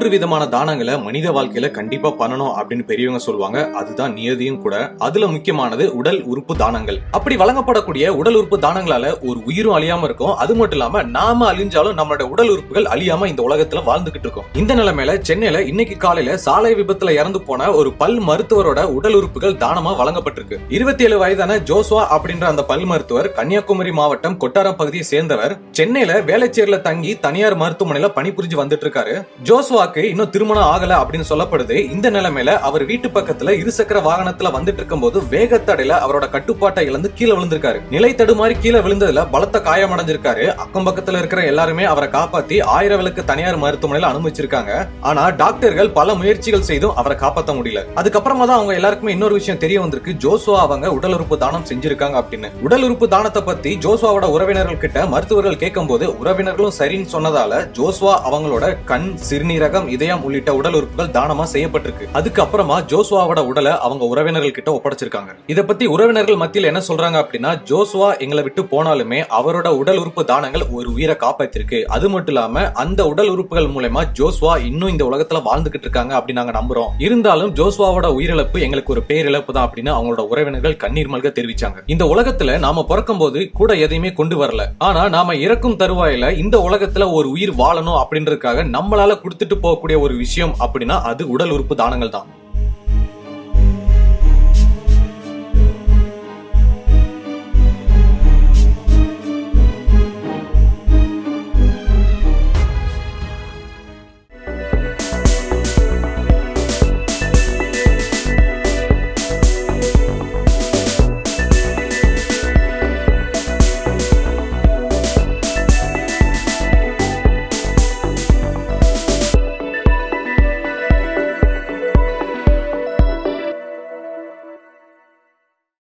மூன்று விதமான தானங்களை மனித வாழ்க்கையில கண்டிப்பா பண்ணணும் அப்படின்னு பெரியவங்க சொல்லுவாங்க அதுதான் நியதியும் கூட அதுல முக்கியமானது உடல் உறுப்பு தானங்கள் அப்படி வழங்கப்படக்கூடிய உடல் உறுப்பு தானங்களால ஒரு உயிரும் அழியாம இருக்கும் அது மட்டும் இல்லாம நாம அழிஞ்சாலும் நம்மளோட உடல் உறுப்புகள் அழியாம இந்த உலகத்துல வாழ்ந்துகிட்டு இருக்கும் இந்த நிலைமையில சென்னையில இன்னைக்கு காலையில சாலை விபத்துல இறந்து போன ஒரு பல் மருத்துவரோட உடல் உறுப்புகள் தானமா வழங்கப்பட்டிருக்கு இருபத்தி ஏழு வயதான ஜோஸ்வா அப்படின்ற அந்த பல் மருத்துவர் கன்னியாகுமரி மாவட்டம் கொட்டாரம் பகுதியை சேர்ந்தவர் சென்னையில வேலைச்சேரில தங்கி தனியார் மருத்துவமனையில பணிபுரிஞ்சு வந்துட்டு இருக்காரு ஜோஸ்வாக்கு இன்னும் திருமணம் ஆகல அப்படின்னு சொல்லப்படுது இந்த நிலைமையில அவர் வீட்டு பக்கத்துல இருசக்கர வாகனத்துல வந்துட்டு இருக்கும்போது வேகத்தடையில அவரோட கட்டுப்பாட்டை இழந்து கீழே விழுந்திருக்காரு நிலை தடுமாறி கீழே விழுந்ததுல பலத்த காயமடைஞ்சிருக்காரு அக்கம் பக்கத்துல இருக்கிற எல்லாருமே அவரை காப்பாத்தி ஆயிரம் விளக்கு தனியார் மருத்துவமனையில அனுமதிச்சிருக்காங்க ஆனா டாக்டர்கள் பல முயற்சிகள் செய்தும் அவரை காப்பாத்த முடியல அதுக்கப்புறமா தான் அவங்க எல்லாருக்குமே இன்னொரு விஷயம் தெரிய வந்திருக்கு ஜோஸ்வா அவங்க உடல் உறுப்பு தானம் செஞ்சிருக்காங்க அப்படின்னு உடல் உறுப்பு தானத்தை பத்தி ஜோஸ்வாவோட உறவினர்கள் கிட்ட மருத்துவர்கள் கேட்கும்போது உறவினர்களும் சரின்னு சொன்னதால ஜோஸ்வா அவங்களோட கண் சிறுநீரகம் இதயம் உள்ளிட்ட உடல் உறுப்புகள் தானமா செய்யப்பட்டிருக்கு அதுக்கப்புறமா ஜோஸ்வாவோட உடலை அவங்க உறவினர்கள் கிட்ட ஒப்படைச்சிருக்காங்க இத பத்தி உறவினர்கள் மத்தியில் என்ன சொல்றாங்க அப்படின்னா ஜோஸ்வா எங்களை விட்டு போனாலுமே அவரோட உடல் உறுப்பு தானங்கள் ஒரு உயிரை காப்பாத்திருக்கு அது மட்டும் இல்லாம அந்த உடல் உறுப்புகள் மூலமா ஜோஸ்வா இன்னும் இந்த உலகத்துல வாழ்ந்துகிட்டு இருக்காங்க அப்படின்னு நாங்க நம்புறோம் இருந்தாலும் ஜோஸ்வாவோட உயிரிழப்பு எங்களுக்கு ஒரு பேரிழப்பு தான் அப்படின்னு அவங்களோட உறவினர்கள் கண்ணீர் மல்க தெரிவிச்சாங்க இந்த உலகத்துல நாம பிறக்கும் போது கூட எதையுமே கொண்டு வரல ஆனா நாம இறக்கும் தருவாயில இந்த உலகத்துல ஒரு உயிர் வாழணும் அப்படின்றதுக்காக நம்மளால கொடுத்துட்டு போகக்கூடிய ஒரு விஷயம் அப்படின்னா அது உடல் உறுப்பு தானங்கள் தான்